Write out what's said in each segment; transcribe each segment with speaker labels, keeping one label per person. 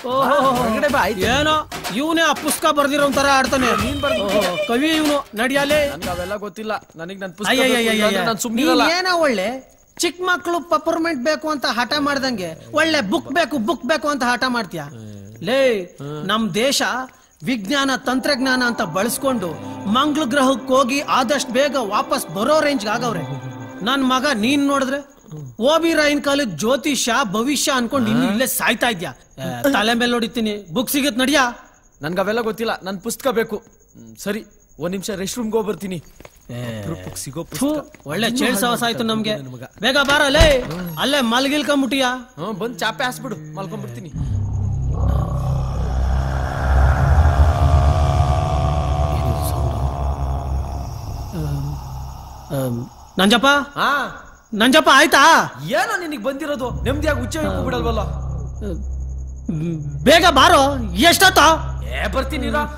Speaker 1: ಹೊರಗಡೆ ಬಾ, ಆಯ್ತು.
Speaker 2: ಏನೋ ಇವನೇ ಆ ಪುಸ್ತಕ ಬರ್ದಿರೋ ತರ ಆಡ್ತಾನೆ ಓಹೋ, ಕವಿ ಇವನು ನಡಿಯಲೇ
Speaker 1: ನನ್ಗೆ ಅವೆಲ್ಲ ಗೊತ್ತಿಲ್ಲ ನನಗೆ ನನ್ನ ಪುಸ್ತಕ ನಾನು ಸುಮ್ಮನಿರಲ್ಲ
Speaker 2: ಏನೋ ಒಳ್ಳೆ ಚಿಕ್ಕ ಮಕ್ಕಳು ಪಪರ್ಮೆಂಟ್ ಬೇಕು ಅಂತ ಹಠ ಮಾಡ್ದಂಗೆ ಒಳ್ಳೆ ಬುಕ್ ಬೇಕು ಬುಕ್ ಬೇಕು ಅಂತ ಹಠ ಮಾಡ್ತೀಯ ಲೇ ನಮ್ ದೇಶ ವಿಜ್ಞಾನ ತಂತ್ರಜ್ಞಾನ ಅಂತ ಬಳಸ್ಕೊಂಡು ಮಂಗಳ ಗ್ರಹಕ್ಕೆ ಹೋಗಿ ಆದಷ್ಟು ಬೇಗ ವಾಪಸ್ ಬರೋ ರೇಂಜ್ ಆಗವ್ರೆ ನನ್ ಮಗ ನೀನ್ ನೋಡಿದ್ರೆ ಓಬಿ ರಾಯನ್ ಕಾಲದ ಜ್ಯೋತಿಷ ಭವಿಷ್ಯ ಅನ್ಕೊಂಡು ಇನ್ನು ಇಲ್ಲೇ ಸಾಯ್ತಾ ಇದ್ಯಾ ಏ, ತಲೆ ಮೇಲೆ ನೋಡಿತೀನಿ ಬುಕ್ ಸಿಗತ್ ನಡಿಯಾ
Speaker 1: ನನ್ಗೆ ಅವೆಲ್ಲ ಗೊತ್ತಿಲ್ಲ ನನ್ ಪುಸ್ತಕ ಬೇಕು ಹ್ಮ್, ಸರಿ ಒಂದ್ ನಿಮಿಷ ರೆಸ್ಟ್ ರೂಮ್ಗೆ ಹೋಗಿ ಬರ್ತೀನಿ ಅಪ್ರೂಪಕ್ಕೆ ಸಿಗೋ
Speaker 2: ಥು,
Speaker 1: ಪುಸ್ತಕ
Speaker 2: ಒಳ್ಳೆ ಚೇಳ್ ಸವಾಸ ಆಯ್ತು ನಮ್ಗೆ ಬೇಗ ಬಾರಲೇ ಅಲ್ಲೇ ಮಲ್ಗಿಲ್ಕೊಂಬಿಟ್ಟಿಯಾ
Speaker 1: ಹ್ಮ್ ಬಂದ್ ಚಾಪೆ ಹಾಸ್ಬಿಡು ಮಲ್ಕೊಂಡ್ಬಿಡ್ತೀನಿ
Speaker 2: ನಂಜಪ್ಪ
Speaker 1: ಹಾ
Speaker 2: ನಂಜಪ್ಪ ಆಯ್ತಾ
Speaker 1: ಏನೋ ನಿನಗೆ ಬಂದಿರೋದು ನೆಮ್ಮದಿಯಾಗಿ ಹುಚ್ಚ ಬಿಡಲ್ವಲ್ಲ
Speaker 2: ಮ್, ಬೇಗ ಬಾರೋ ಎಷ್ಟೊತ್ತ
Speaker 1: ಏ ಬರ್ತೀನಿ ಇರೋ.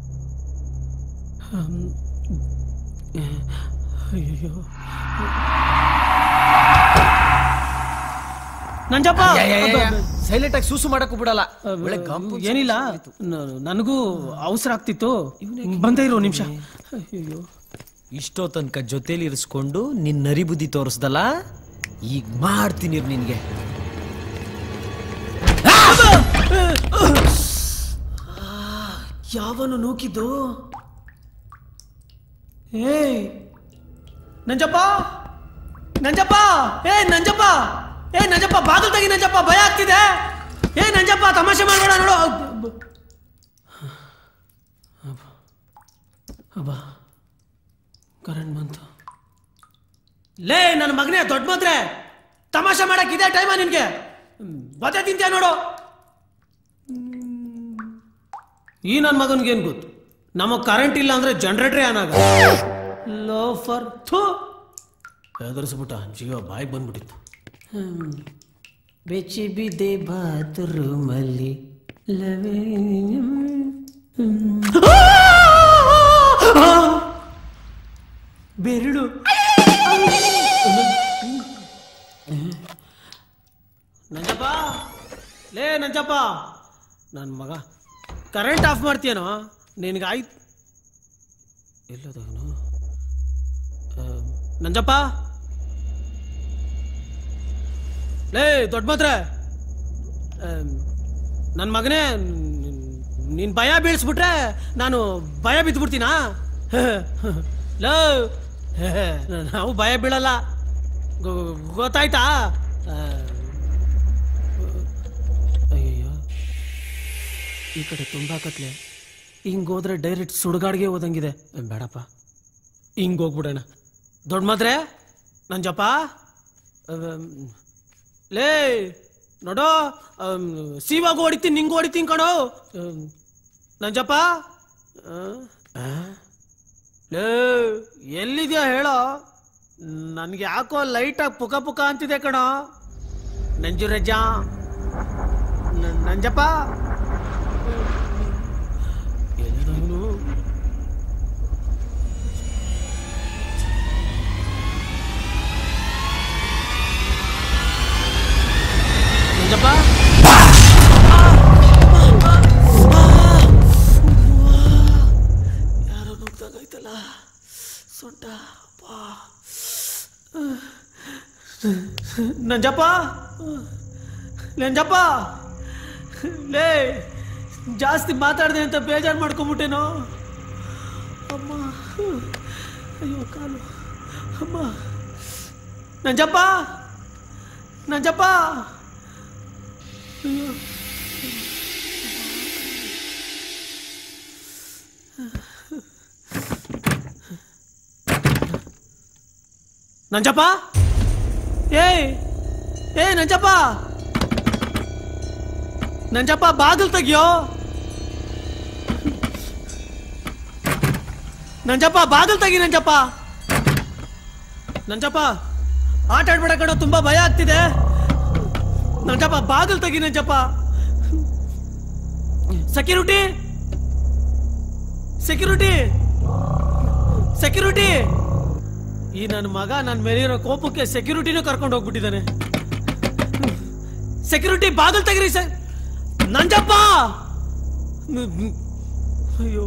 Speaker 2: ನಂಜಪ್ಪ
Speaker 1: ಸೈಲೆಂಟ್ ಆಗಿ ಸೂಸು ಮಾಡಕ್ಕೂ ಬಿಡಲ್ಲ ಒಳ್ಳೆ ಗಂಪು
Speaker 2: ಏನಿಲ್ಲ ನ- ನನಗೂ ಅವಸರ ಆಗ್ತಿತ್ತು ಬಂದೇ ಇರೋ ನಿಮಿಷ ಅಯ್ಯೋ
Speaker 1: ಇಷ್ಟೋ ತನಕ ಜೊತೆಲಿ ಇರಿಸ್ಕೊಂಡು ನಿನ್ ನರಿ ಬುದ್ಧಿ ತೋರಿಸ್ದಲ್ಲ ಈಗ ಮಾಡ್ತೀನಿ ಇರು ನಿನ್ಗೆ
Speaker 2: ಯಾವನು ನೂಕಿದ್ದು ಏ ನಂಜಪ್ಪ ನಂಜಪ್ಪ ಏ ನಂಜಪ್ಪ ಏ ನಂಜಪ್ಪ ಬಾಗಿಲು ತೆಗಿ ನಂಜಪ್ಪ ಭಯ ಆಗ್ತಿದೆ ಏ ನಂಜಪ್ಪ ತಮಾಷೆ ಮಾಡಬೇಡ ನೋಡು ಅಬ್ಬ ಕರೆಂಟ್ ಬಂತು ಲೇ ನನ್ನ ಮಗನೇ ದೊಡ್ಡ ಮಾತ್ರೆ ತಮಾಷೆ ಮಾಡಕ್ ಇದೇ ಟೈಮ ನಿನ್ಗೆ ಬತ್ತೆ ತಿಂತ್ಯಾ ನೋಡು ಈ ನನ್ನ ಮಗನ್ಗೆ ಏನ್ ಗೊತ್ತು ನಮಗ್ ಕರೆಂಟ್ ಇಲ್ಲ ಅಂದ್ರೆ ಜನರೇಟರ್ ಏನಾಗ ಲೋಫರ್ ಥೂ ಹೆದರ್ಸ್ಬಿಟ್ಟ ಜೀವ ಬಾಯಿಗೆ ಬಂದ್ಬಿಟ್ಟಿತ್ತು ಬೆಚ್ಚಿ ಬಿದ್ದೆ ಬಾತ್ರೂಮಲ್ಲಿ ಬೆರಳು ನಂಜಪ್ಪ ಲೇ ನಂಜಪ್ಪ ನನ್ನ ಮಗ ಕರೆಂಟ್ ಆಫ್ ಮಾಡ್ತೀಯನೋ ನಿನಗೆ ಆಯ್ತು ಎಲ್ಲದವನು ನಂಜಪ್ಪ ಲೇ ದೊಡ್ಡ ಮಾತ್ರ ನನ್ನ ಮಗನೇ ನೀನ್ ಭಯ ಬೀಳಿಸ್ಬಿಟ್ರೆ ನಾನು ಭಯ ಬಿದ್ದುಬಿಡ್ತೀನಾ ಲೋ ನಾವು ಭಯ ಬೀಳಲ್ಲ ಗೊ- ಗೊತ್ತಾಯ್ತಾ ಆ, ಅಯ್ಯಯ್ಯೋ ಈ ಕಡೆ ತುಂಬಾ ಕತ್ಲೆ ಹಿಂಗ್ ಹೋದ್ರೆ ಡೈರೆಕ್ಟ್ ಸುಡುಗಾಡ್ಗೆ ಹೋದಂಗಿದೆ ಏ, ಬೇಡಪ್ಪ ಹಿಂಗ್ ಹೋಗ್ಬಿಡೋಣ ದೊಡ್ಡ ಮಾತ್ರೆ ನಂಜಪ್ಪ ಅಮ್, ಲೇ ನೋಡೋ ಅಮ್, ಸೀವಾಗ ಹೊಡಿತೀನಿ ನಿಂಗೆ ಹೊಡಿತೀನಿ ಕಣೋ ಅಮ್, ನಂಜಪ್ಪ ಆ? ಆ? ಲೇ ಎಲ್ಲಿದ್ಯಾ ಹೇಳೋ ನನ್ಗೆ ಯಾಕೋ ಲೈಟಾಗಿ ಪುಕ ಪುಕ ಅಂತಿದೆ ಕಣೋ ನಂಜು ರಜಾ ನ- ನಂಜಪ್ಪ ಎಲ್ಲಿದವನು ನಂಜಪ್ಪ ಯಾರೋ ನುಗ್ದಾಗೈತಲ್ಲ ಸೊಂಟ ಅಪ್ಪಾ. ನಂಜಪ್ಪ ನಂಜಪ್ಪ ಲೇ ಜಾಸ್ತಿ ಮಾತಾಡ್ದೆ ಅಂತ ಬೇಜಾರು ಮಾಡ್ಕೊಂಬಿಟ್ಟೇನೋ ಅಮ್ಮ ಅಯ್ಯೋ ಕಾಲು ಅಮ್ಮ ನಂಜಪ್ಪ ನಂಜಪ್ಪ ಅಯ್ಯೋ ನಂಜಪ್ಪ ಏಯ್ ಏ ನಂಜಪ್ಪ ನಂಜಪ್ಪ ಬಾಗಿಲು ತೆಗಿಯೋ ನಂಜಪ್ಪ ಬಾಗಿಲು ತೆಗಿ ನಂಜಪ್ಪ ನಂಜಪ್ಪ ಆಟ ಆಡ್ಬೇಡ ಕಣೋ ತುಂಬಾ ಭಯ ಆಗ್ತಿದೆ ನಂಜಪ್ಪ ಬಾಗಿಲು ತೆಗಿ ನಂಜಪ್ಪ ಸೆಕ್ಯೂರಿಟಿ ಸೆಕ್ಯೂರಿಟಿ ಸೆಕ್ಯೂರಿಟಿ ಈ ನನ್ನ ಮಗ ನನ್ನ ಮೇಲಿರೋ ಕೋಪಕ್ಕೆ ಸೆಕ್ಯೂರಿಟಿನೂ ಕರ್ಕೊಂಡು ಹೋಗ್ಬಿಟ್ಟಿದ್ದಾನೆ ಸೆಕ್ಯೂರಿಟಿ ಬಾಗಿಲು ತೆಗಿರಿ ಸರ್ ನಂಜಪ್ಪ ನ- ನ- ಅಯ್ಯೋ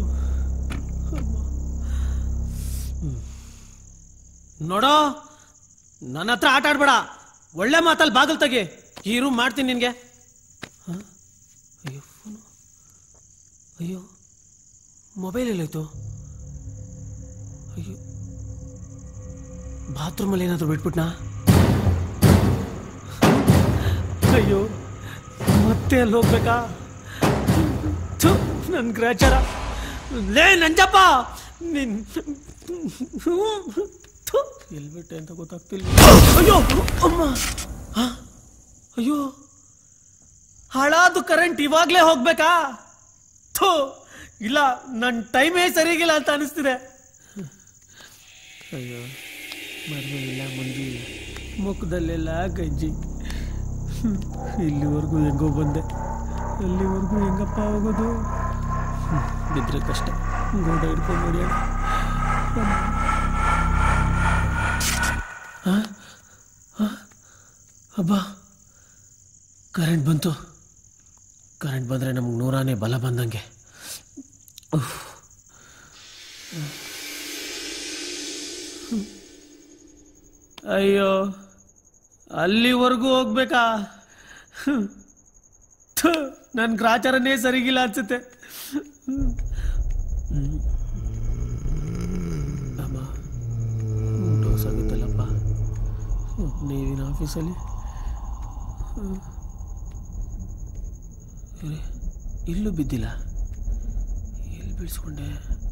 Speaker 2: ನೋಡೋ ನನ್ನ ಹತ್ರ ಆಟ ಆಡ್ಬೇಡ ಒಳ್ಳೆ ಮಾತಲ್ಲಿ ಬಾಗಿಲು ತೆಗಿ ಈ ರೂಮ್ ಮಾಡ್ತೀನಿ ನಿನ್ಗೆ ಹ? ಅಯ್ಯೋ ಫೋನು ಅಯ್ಯೋ ಮೊಬೈಲ್ ಎಲ್ಲೋಯ್ತು ಅಯ್ಯೋ ಬಾತ್ರೂಮಲ್ಲಿ ಏನಾದರೂ ಬಿಟ್ಬಿಟ್ನಾ ಅಯ್ಯೋ ಮತ್ತೆ ಅಲ್ಲಿ ಹೋಗ್ಬೇಕಾ ಥು, ನನ್ ಗ್ರಾಚಾರ ಲೇ ನಂಜಪ್ಪ ನಿನ್ ಥು, ಎಲ್ ಬಿಟ್ಟೆ ಅಂತ ಗೊತ್ತಾಗ್ತಿಲ್ಲ ಅಯ್ಯೋ ಅಮ್ಮ ಹ? ಅಯ್ಯೋ ಹಾಳಾದು ಕರೆಂಟ್ ಇವಾಗ್ಲೇ ಹೋಗ್ಬೇಕಾ ಥು ಇಲ್ಲ ನನ್ನ ಟೈಮೇ ಸರಿಗಿಲ್ಲ ಅಂತ ಅನಿಸ್ತಿದೆ ಅಯ್ಯೋ ಮದುವೆ ಇಲ್ಲ ಮುಂದಿ ಮುಖದಲ್ಲೆಲ್ಲ ಗಜ್ಜಿ ಹ್ಮ್. ಇಲ್ಲಿವರೆಗೂ ಹೆಂಗೋ ಬಂದೆ ಅಲ್ಲಿವರೆಗೂ ಹೆಂಗಪ್ಪ ಹೋಗೋದು ಹ್ಮ್. ಬಿದ್ರೆ ಕಷ್ಟ ಗೋಡೆ ಹಿಡ್ಕೊಂಡು ನೋಡ್ಯಾಡ ಅಬ್ಬಾ ಕರೆಂಟ್ ಬಂತು ಕರೆಂಟ್ ಬಂದರೆ ನಮ್ಗೆ ನೂರಾನೇ ಬಲ ಬಂದಂಗೆ ಉಫ್. ಅಯ್ಯೋ ಅಲ್ಲಿವರೆಗೂ ಹೋಗ್ಬೇಕಾ ನನ್ನ ಗ್ರಾಚಾರನೇ ಸರಿಗಿಲ್ಲ ಅನ್ಸುತ್ತೆ ಅಮ್ಮ ಡೋಸ್ ಆಗಿತ್ತಲ್ಲಪ್ಪ ನೀರಿನ ಆಫೀಸಲ್ಲಿ ಹ್ಮ್. ಇರೆ, ಇಲ್ಲೂ ಬಿದ್ದಿಲ್ಲ ಎಲ್ಲಿ ಬೀಳ್ಸ್ಕೊಂಡೆ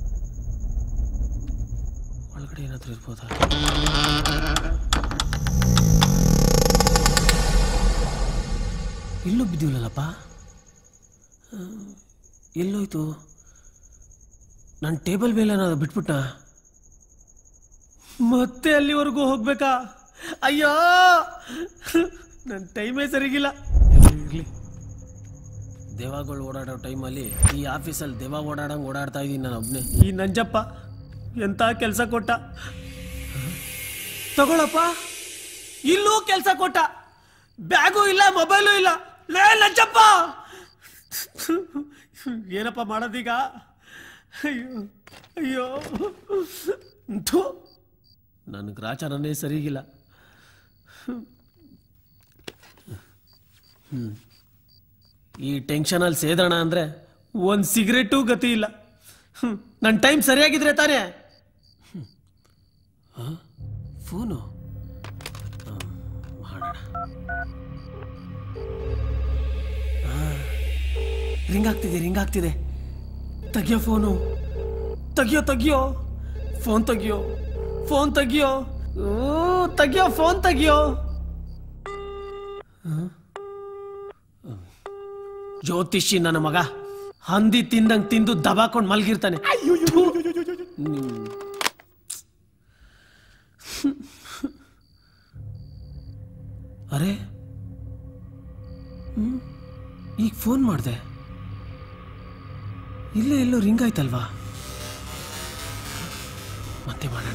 Speaker 2: ಒಳಗಡೆ ಏನಾದರೂ ಇರ್ಬೋದಾ ಇಲ್ಲೂ ಬಿದ್ದಿಲ್ಲಲ್ಲಪ್ಪ ಆ, ಎಲ್ಲೋಯ್ತು ನನ್ನ ಟೇಬಲ್ ಮೇಲೆ ಏನಾದ್ರು ಬಿಟ್ಬಿಟ್ಟ ಮತ್ತೆ ಅಲ್ಲಿವರೆಗೂ ಹೋಗ್ಬೇಕಾ ಅಯ್ಯೋ ನನ್ನ ಟೈಮೇ ಸರಿಗಿಲ್ಲ ಇರಲಿ ದೇವಗಳು ಓಡಾಡೋ ಟೈಮಲ್ಲಿ ಈ ಆಫೀಸಲ್ಲಿ ದೇವ ಓಡಾಡಂಗೆ ಓಡಾಡ್ತಾ ಇದ್ದೀನಿ ನಾನು ಒಬ್ಬನೇ ಈ ನಂಜಪ್ಪ ಎಂಥ ಕೆಲಸ ಕೊಟ್ಟ ತಗೊಳಪ್ಪ ಇಲ್ಲೂ ಕೆಲಸ ಕೊಟ್ಟ ಬ್ಯಾಗೂ ಇಲ್ಲ ಮೊಬೈಲು ಇಲ್ಲ ಲೇ ನಂಜಪ್ಪ ಏನಪ್ಪ ಮಾಡೋದೀಗ ಅಯ್ಯೋ ಅಯ್ಯೋ ಥು ನನ್ನ ಗ್ರಾಚಾರನೇ ಸರಿಗಿಲ್ಲ ಹ್ಮ್. ಈ ಟೆನ್ಷನಲ್ಲಿ ಸೇದೋಣ ಅಂದರೆ ಒಂದು ಸಿಗರೆಟು ಗತಿ ಇಲ್ಲ ನನ್ನ ಟೈಮ್ ಸರಿಯಾಗಿದ್ರೆ ತಾನೇ ಫೋನು ಮಾಡೋಣ ರಿಂಗ್ ಆಗ್ತಿದೆ ರಿಂಗ್ ಆಗ್ತಿದೆ ತೆಗಿಯೋ ಫೋನು ತೆಗಿಯೋ ತೆಗಿಯೋ ಫೋನ್ ತೆಗಿಯೋ ಫೋನ್ ತೆಗಿಯೋ ಓ ತೆಗಿಯೋ ಫೋನ್ ತೆಗಿಯೋ ಜ್ಯೋತಿಷಿ ನನ್ನ ಮಗ ಹಂದಿ ತಿಂದಂಗ್ ತಿಂದು ದಬಾಕೊಂಡು ಮಲ್ಗಿರ್ತಾನೆ ಥು. ನಿಮ್- ಅರೆ ಹ್ಮ್? ಈಗ ಫೋನ್ ಮಾಡಿದೆ ಇಲ್ಲೇ ಎಲ್ಲೋ ರಿಂಗ್ ಆಯ್ತಲ್ವಾ ಮತ್ತೆ ಮಾಡೋಣ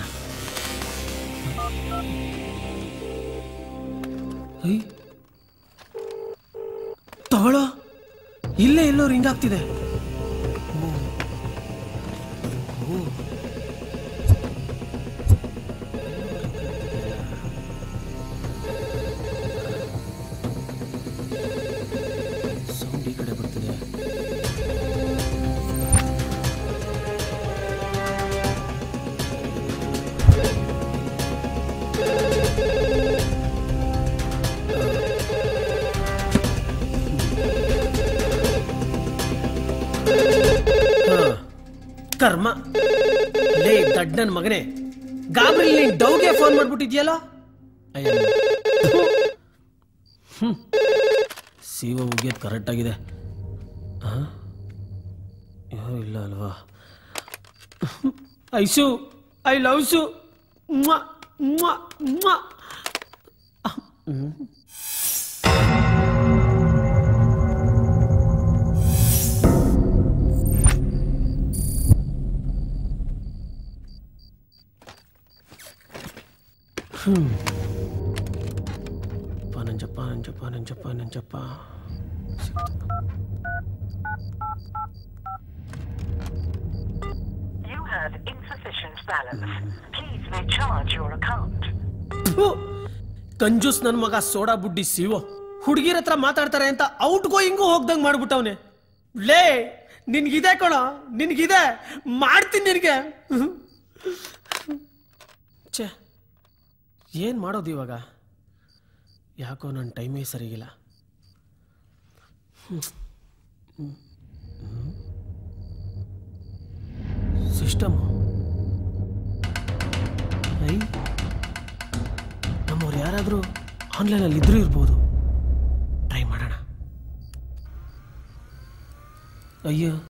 Speaker 2: ಐ ತಗೊಳ್ಳೋ ಇಲ್ಲೇ ಎಲ್ಲೋ ರಿಂಗ್ ಆಗ್ತಿದೆ ಓ. ಓ. ಸೌಂಡ್ ಈ ಕಡೆ ಬರ್ತಿದೆ ಹಾ. ಕರ್ಮ ಲೇ ದಡ್ಡನ್ ಮಗನೇ ಗಾಬರಿ ನೀನ್ ಡೌಗೆ ಫೋನ್ ಮಾಡ್ಬಿಟ್ಟಿದ್ಯಲ್ಲ ಅಯ್ಯ ಸೀವ ಮುಗಿಯೋದು ಕರೆಕ್ಟ್ ಆಗಿದೆ ಆ? ಯಾರು ಇಲ್ಲ ಅಲ್ವಾ ಐಸು ಐ ಲವ್ ಸು ಮ್ವಾ, ಮ್ವಾ, ಮ್ವಾ. ಹ್ಮ್. Nanjappa Nanjappa Nanjappa Nanjappa
Speaker 3: You have insufficient balance. Please recharge your account.
Speaker 2: ಥು, ಕಂಜೂಸ್ ನನ್ ಮಗ ಸೋಡಾ ಬುಡ್ಡಿ ಸಿವೋ ಹುಡುಗಿರ ಹತ್ರ ಮಾತಾಡ್ತಾರೆ ಅಂತ ಔಟ್ ಗೋಯಿಂಗು ಹೋಗ್ದಂಗ್ ಮಾಡ್ಬಿಟ್ಟವನೆ ಲೇ ನಿನ್ಗಿದೆ ಕಣೋ ನಿನ್ಗಿದೆ ಮಾಡ್ತೀನಿ ನಿನಗೆ ಛೇ ಏನ್ ಮಾಡೋದು ಇವಾಗ ಯಾಕೋ ನನ್ನ ಟೈಮೇ ಸರಿಗಿಲ್ಲ ಸಿಸ್ಟಮ್ ಐ ನಮ್ಮವ್ರು ಯಾರಾದರೂ ಆನ್ಲೈನಲ್ಲಿ ಇದ್ರೂ ಇರ್ಬೋದು ಟ್ರೈ ಮಾಡೋಣ ಅಯ್ಯೋ